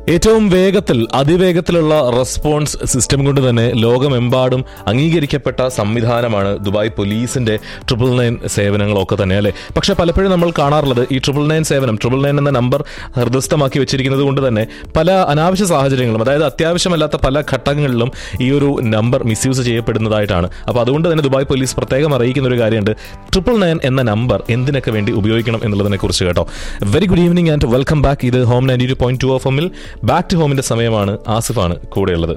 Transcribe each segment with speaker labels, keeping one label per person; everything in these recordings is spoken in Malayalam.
Speaker 1: ഏറ്റവും വേഗത്തിൽ അതിവേഗത്തിലുള്ള റെസ്പോൺസ് സിസ്റ്റം കൊണ്ട് തന്നെ ലോകമെമ്പാടും അംഗീകരിക്കപ്പെട്ട സംവിധാനമാണ് ദുബായ് പോലീസിന്റെ ട്രിപ്പിൾ നയൻ സേവനങ്ങളൊക്കെ തന്നെ അല്ലേ പക്ഷെ പലപ്പോഴും നമ്മൾ കാണാറുള്ളത് ഈ ട്രിപ്പിൾ നയൻ സേവനം ട്രിപ്പിൾ നയൻ എന്ന നമ്പർ ഹൃദയസ്ഥമാക്കി വെച്ചിരിക്കുന്നത് കൊണ്ട് തന്നെ പല അനാവശ്യ സാഹചര്യങ്ങളും അതായത് അത്യാവശ്യമല്ലാത്ത പല ഘട്ടങ്ങളിലും ഈ ഒരു നമ്പർ മിസ്യൂസ് ചെയ്യപ്പെടുന്നതായിട്ടാണ് അപ്പോൾ അതുകൊണ്ട് തന്നെ ദുബായ് പോലീസ് പ്രത്യേകം അറിയിക്കുന്ന ഒരു കാര്യമുണ്ട് ട്രിപ്പിൾ നയൻ എന്ന നമ്പർ എന്തിനൊക്കെ വേണ്ടി ഉപയോഗിക്കണം എന്നുള്ളതിനെ കുറിച്ച് കേട്ടോ very good evening and welcome back ഇത് home ninety two point two F എമ്മിൽ ബാക്ക് ടു ഹോമിന്റെ സമയമാണ് ആസിഫാണ് കൂടെയുള്ളത്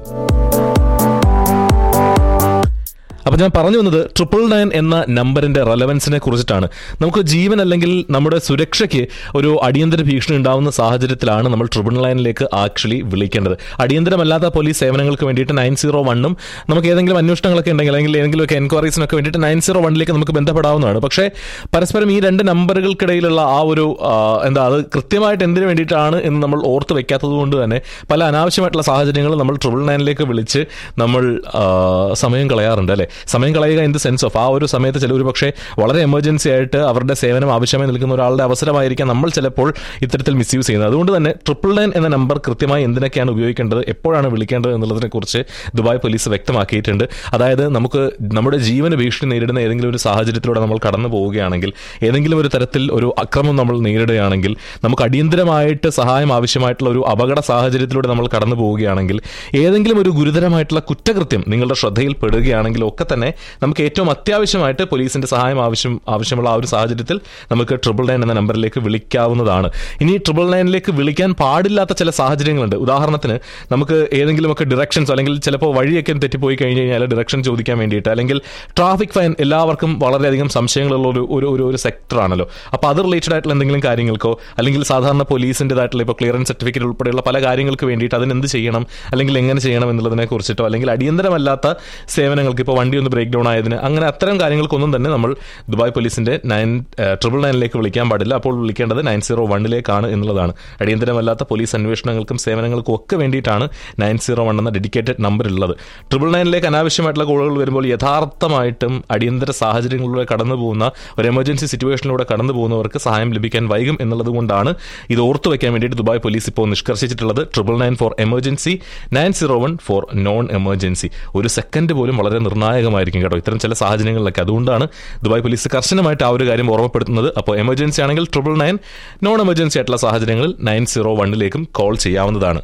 Speaker 1: അപ്പൊ ഞാൻ പറഞ്ഞു വന്നത് ട്രിപ്പിൾ നയൻ എന്ന നമ്പറിന്റെ റെലവൻസിനെ കുറിച്ചിട്ടാണ് നമുക്ക് ജീവൻ അല്ലെങ്കിൽ നമ്മുടെ സുരക്ഷയ്ക്ക് ഒരു അടിയന്തര ഭീഷണി ഉണ്ടാവുന്ന സാഹചര്യത്തിലാണ് നമ്മൾ ട്രിപ്പിൾ നയനിലേക്ക് ആക്ച്വലി വിളിക്കേണ്ടത് അടിയന്തരമല്ലാത്ത പോലീസ് സേവനങ്ങൾക്ക് വേണ്ടിയിട്ട് നയൻ സീറോ വണ്ണും നമുക്ക് ഏതെങ്കിലും അന്വേഷണങ്ങളൊക്കെ ഉണ്ടെങ്കിൽ അല്ലെങ്കിൽ ഏതെങ്കിലുമൊക്കെ എൻക്വയറീസിനൊക്കെ വേണ്ടിയിട്ട് നയൻ സീറോ വണ്ണിലേക്ക് നമുക്ക് ബന്ധപ്പെടാവുന്നതാണ് പക്ഷേ പരസ്പരം ഈ രണ്ട് നമ്പറുകൾക്കിടയിലുള്ള ആ ഒരു ആ, എന്താ അത് കൃത്യമായിട്ട് എന്തിനു വേണ്ടിയിട്ടാണ് എന്ന് നമ്മൾ ഓർത്ത് വെക്കാത്തത് കൊണ്ട് തന്നെ പല അനാവശ്യമായിട്ടുള്ള സാഹചര്യങ്ങൾ നമ്മൾ ട്രിപ്പിൾ നയനിലേക്ക് വിളിച്ച് നമ്മൾ ആ, സമയം കളയാറുണ്ട് അല്ലേ സമയം കളയുക ഇൻ ദ സെൻസ് ഓഫ് ആ ഒരു സമയത്ത് ചിലർ പക്ഷേ വളരെ എമർജൻസി ആയിട്ട് അവരുടെ സേവനം ആവശ്യമായി നിൽക്കുന്ന ഒരാളുടെ അവസരമായിരിക്കാം നമ്മൾ ചിലപ്പോൾ ഇത്തരത്തിൽ മിസ്യൂസ് ചെയ്യുന്നത് അതുകൊണ്ട് തന്നെ ട്രിപ്പിൾ നയൻ എന്ന നമ്പർ കൃത്യമായി എന്തിനൊക്കെയാണ് ഉപയോഗിക്കേണ്ടത് എപ്പോഴാണ് വിളിക്കേണ്ടത് എന്നുള്ളതിനെ കുറിച്ച് ദുബായ് പോലീസ് വ്യക്തമാക്കിയിട്ടുണ്ട് അതായത് നമുക്ക് നമ്മുടെ ജീവന ഭീഷണി നേരിടുന്ന ഏതെങ്കിലും ഒരു സാഹചര്യത്തിലൂടെ നമ്മൾ കടന്നു പോവുകയാണെങ്കിൽ ഏതെങ്കിലും ഒരു തരത്തിൽ ഒരു അക്രമം നമ്മൾ നേരിടുകയാണെങ്കിൽ നമുക്ക് അടിയന്തരമായിട്ട് സഹായം ആവശ്യമായിട്ടുള്ള ഒരു അപകട സാഹചര്യത്തിലൂടെ നമ്മൾ കടന്നു പോവുകയാണെങ്കിൽ ഏതെങ്കിലും ഒരു ഗുരുതരമായിട്ടുള്ള കുറ്റകൃത്യം നിങ്ങളുടെ ശ്രദ്ധയിൽ പെടുകയാണെങ്കിൽ ഒക്കെ തന്നെ നമുക്ക് ഏറ്റവും അത്യാവശ്യമായിട്ട് പോലീസിന്റെ സഹായം ആവശ്യം ആവശ്യമുള്ള ആ ഒരു സാഹചര്യത്തിൽ നമുക്ക് ട്രിപ്പിൾ നയൻ എന്ന നമ്പറിലേക്ക് വിളിക്കാവുന്നതാണ് ഇനി ട്രിപ്പിൾ നയനിലേക്ക് വിളിക്കാൻ പാടില്ലാത്ത ചില സാഹചര്യങ്ങളുണ്ട് ഉദാഹരണത്തിന് നമുക്ക് ഏതെങ്കിലുമൊക്കെ ഡിറക്ഷൻസ് അല്ലെങ്കിൽ ചിലപ്പോൾ വഴിയൊക്കെ തെറ്റിപ്പോയി കഴിഞ്ഞ് കഴിഞ്ഞാൽ ഡിറക്ഷൻ ചോദിക്കാൻ വേണ്ടിയിട്ട് അല്ലെങ്കിൽ ട്രാഫിക് ഫൈൻ എല്ലാവർക്കും വളരെയധികം സംശയങ്ങളുള്ള ഒരു ഒരു ഒരു ഒരു സെക്ടറാണല്ലോ അപ്പോൾ അത് റിലേറ്റഡ് ആയിട്ടുള്ള എന്തെങ്കിലും കാര്യങ്ങൾക്കോ അല്ലെങ്കിൽ സാധാരണ പോലീസിൻ്റെതായിട്ടുള്ള ഇപ്പോൾ ക്ലിയറൻസ് സർട്ടിഫിക്കറ്റ് ഉൾപ്പെടെയുള്ള പല കാര്യങ്ങൾക്ക് വേണ്ടിയിട്ട് അതിന് എന്ത് ചെയ്യണം അല്ലെങ്കിൽ എങ്ങനെ ചെയ്യണം എന്നുള്ളതിനെ കുറിച്ചിട്ടോ അല്ലെങ്കിൽ അടിയന്തരമല്ലാത്ത സേവനങ്ങൾക്ക് ഇപ്പോൾ വണ്ടി ഒന്ന് ബ്രേക്ക് ഡൗൺ ആയതിന് അങ്ങനെ അത്തരം കാര്യങ്ങൾക്കൊന്നും തന്നെ നമ്മൾ ദുബായ് പോലീസിന്റെ നയൻ ട്രിപ്പിൾ നയനിലേക്ക് വിളിക്കാൻ പാടില്ല അപ്പോൾ വിളിക്കേണ്ടത് നയൻ സീറോ വണ്ണിലേക്കാണ് എന്നുള്ളതാണ് അടിയന്തരമല്ലാത്ത പോലീസ് അന്വേഷണങ്ങൾക്കും സേവനങ്ങൾക്കും ഒക്കെ വേണ്ടിയിട്ടാണ് നയൻ സീറോ വൺ എന്ന ഡെഡിക്കേറ്റഡ് നമ്പർ ഉള്ളത് ട്രിപ്പിൾ നയനിലേക്ക് അനാവശ്യമായിട്ടുള്ള കോളുകൾ വരുമ്പോൾ യഥാർത്ഥമായിട്ടും അടിയന്തര സാഹചര്യങ്ങളിലൂടെ കടന്നു പോകുന്ന ഒരു എമർജൻസി സിറ്റുവേഷനിലൂടെ കടന്നു പോകുന്നവർക്ക് സഹായം ലഭിക്കാൻ വൈകും എന്നുള്ളത് കൊണ്ടാണ് ഇത് ഓർത്തു വെക്കാൻ വേണ്ടിയിട്ട് ദുബായ് പോലീസ് ഇപ്പോൾ നിഷ്കർഷിച്ചിട്ടുള്ളത് triple nine for emergency nine zero one for non emergency ഒരു സെക്കൻഡ് പോലും വളരെ നിർണായകമായിരിക്കും കേട്ടോ ഇത്തരം ചില സാഹചര്യങ്ങളിലൊക്കെ അതുകൊണ്ടാണ് ദുബായ് പോലീസ് കർശനമായിട്ട് ആ ഒരു കാര്യം ഓർമ്മപ്പെടുത്തുന്നത് അപ്പോൾ എമർജൻസി ആണെങ്കിൽ ട്രിപ്പിൾ നയൻ നോൺ എമർജൻസി ആയിട്ടുള്ള സാഹചര്യങ്ങളിൽ നയൻ സീറോ വണ്ണിലേക്കും കോൾ ചെയ്യാവുന്നതാണ്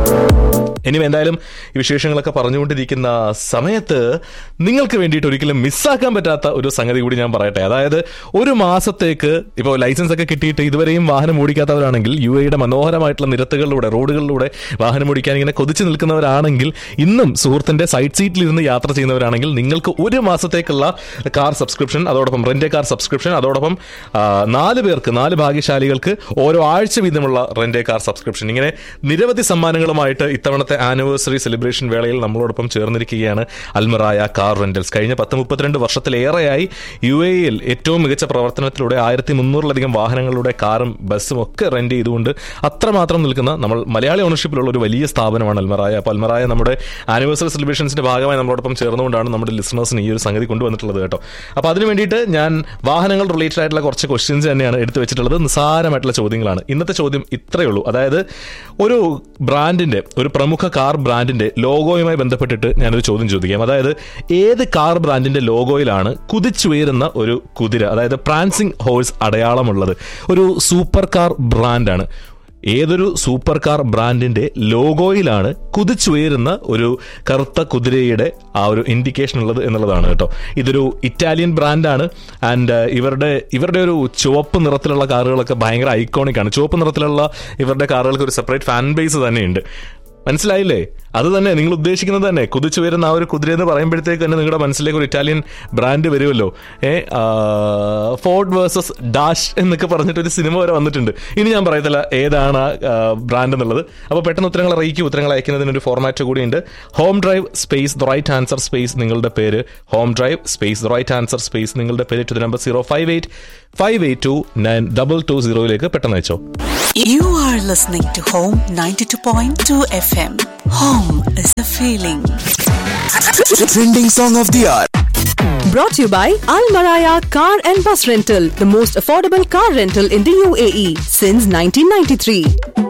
Speaker 1: ഇനി എന്തായാലും ഈ വിശേഷങ്ങളൊക്കെ പറഞ്ഞുകൊണ്ടിരിക്കുന്ന സമയത്ത് നിങ്ങൾക്ക് വേണ്ടിയിട്ട് ഒരിക്കലും മിസ്സാക്കാൻ പറ്റാത്ത ഒരു സംഗതി കൂടി ഞാൻ പറയട്ടെ അതായത് ഒരു മാസത്തേക്ക് ഇപ്പോൾ ലൈസൻസ് ഒക്കെ കിട്ടിയിട്ട് ഇതുവരെയും വാഹനം ഓടിക്കാത്തവരാണെങ്കിൽ യു എയുടെ മനോഹരമായിട്ടുള്ള നിരത്തുകളിലൂടെ റോഡുകളിലൂടെ വാഹനം ഓടിക്കാൻ ഇങ്ങനെ കൊതിച്ചു നിൽക്കുന്നവരാണെങ്കിൽ ഇന്നും സുഹൃത്തിന്റെ സൈഡ് സീറ്റിൽ ഇരുന്ന് യാത്ര ചെയ്യുന്നവരാണെങ്കിൽ നിങ്ങൾക്ക് ഒരു മാസത്തേക്കുള്ള കാർ സബ്സ്ക്രിപ്ഷൻ അതോടൊപ്പം റെന്റ് കാർ സബ്സ്ക്രിപ്ഷൻ അതോടൊപ്പം ആ, നാല് പേർക്ക് നാല് ഭാഗ്യശാലികൾക്ക് ഓരോ ആഴ്ച വീതമുള്ള റെന്റ് കാർ സബ്സ്ക്രിപ്ഷൻ ഇങ്ങനെ നിരവധി സമ്മാനങ്ങളുമായിട്ട് ഇത്തവണത്തെ ആനിവേഴ്സറി സെലിബ്രേഷൻ വേളയിൽ നമ്മളോടൊപ്പം ചേർന്നിരിക്കുകയാണ് അൽമറായ കാർ റെന്റൽസ് കഴിഞ്ഞ പത്ത് മുപ്പത്തിരണ്ട് വർഷത്തിലേറെയായി യു എയിൽ ഏറ്റവും മികച്ച പ്രവർത്തനത്തിലൂടെ ആയിരത്തി മുന്നൂറിലധികം വാഹനങ്ങളുടെ കാറും ബസ്സും ഒക്കെ റെന്റ് ചെയ്തുകൊണ്ട് അത്രമാത്രം നിൽക്കുന്ന നമ്മൾ മലയാളി ഓണർഷിപ്പിലുള്ള ഒരു വലിയ സ്ഥാപനമാണ് അൽമറായ അപ്പോൾ അൽമറായ നമ്മുടെ ആനിവേഴ്സറി സെലിബ്രേഷൻസിന്റെ ഭാഗമായി നമ്മളോടൊപ്പം ചേർന്നുകൊണ്ടാണ് നമ്മുടെ ലിസണേഴ്സിന് ഈ ഒരു സംഗതി കൊണ്ടുവന്നിട്ടുള്ളത് കേട്ടോ അപ്പോൾ അതിന് വേണ്ടിയിട്ട് ഞാൻ വാഹനങ്ങൾ റിലേറ്റഡ് ആയിട്ടുള്ള കുറച്ച് ക്വസ്റ്റ്യൻസ് തന്നെയാണ് എടുത്തു വെച്ചിട്ടുള്ളത് നിസ്സാരമായിട്ടുള്ള ചോദ്യങ്ങളാണ് ഇന്നത്തെ ചോദ്യം ഇത്രയേ ഉള്ളൂ അതായത് ഒരു ബ്രാൻഡിന്റെ ഒരു പ്രമുഖ കാർ ബ്രാൻഡിന്റെ ലോഗോയുമായി ബന്ധപ്പെട്ടിട്ട് ഞാനൊരു ചോദ്യം ചോദിക്കാം അതായത് ഏത് കാർ ബ്രാൻഡിന്റെ ലോഗോയിലാണ് കുതിച്ചുയരുന്ന ഒരു കുതിര അതായത് പ്രാൻസിംഗ് ഹോഴ്സ് അടയാളമുള്ളത് ഒരു സൂപ്പർ കാർ ബ്രാൻഡാണ് ഏതൊരു സൂപ്പർ കാർ ബ്രാൻഡിന്റെ ലോഗോയിലാണ് കുതിച്ചുയരുന്ന ഒരു കറുത്ത കുതിരയുടെ ആ ഒരു ഇൻഡിക്കേഷൻ ഉള്ളത് എന്നുള്ളതാണ് കേട്ടോ ഇതൊരു ഇറ്റാലിയൻ ബ്രാൻഡാണ് ആൻഡ് ഇവരുടെ ഇവരുടെ ഒരു ചുവപ്പ് നിറത്തിലുള്ള കാറുകളൊക്കെ ഭയങ്കര ഐക്കോണിക് ആണ് ചുവപ്പ് നിറത്തിലുള്ള ഇവരുടെ കാറുകൾക്ക് ഒരു സെപ്പറേറ്റ് ഫാൻ ബേസ് തന്നെയുണ്ട് മനസ്സിലായില്ലേ അത് തന്നെ നിങ്ങൾ ഉദ്ദേശിക്കുന്നത് തന്നെ കുതിച്ചു വരുന്ന ആ ഒരു കുതിര എന്ന് പറയുമ്പോഴത്തേക്ക് തന്നെ നിങ്ങളുടെ മനസ്സിലേക്ക് ഒരു ഇറ്റാലിയൻ ബ്രാൻഡ് വരുമല്ലോ ഏ ഫോർഡ് വേഴ്സസ് ഡാഷ് എന്നൊക്കെ പറഞ്ഞിട്ട് ഒരു സിനിമ വരെ വന്നിട്ടുണ്ട് ഇനി ഞാൻ പറയത്തില്ല ഏതാണ് ആ ബ്രാൻഡ് എന്നുള്ളത് അപ്പോൾ പെട്ടെന്ന് ഉത്തരങ്ങൾ അറിയിക്കും ഉത്തരങ്ങൾ അയക്കുന്നതിന് ഒരു ഫോർമാറ്റ് കൂടിയുണ്ട് home drive space the right answer space നിങ്ങളുടെ പേര് home drive space the right answer space നിങ്ങളുടെ പേര് to number zero five eight five eight two nine double two സീറോയിലേക്ക് പെട്ടെന്ന് അയച്ചോ
Speaker 2: You are listening to Home 92.2 FM. Home is a feeling.
Speaker 3: Trending song of the hour.
Speaker 4: Brought to you by Al Maraya Car and Bus Rental, the most affordable car rental in the UAE since 1993.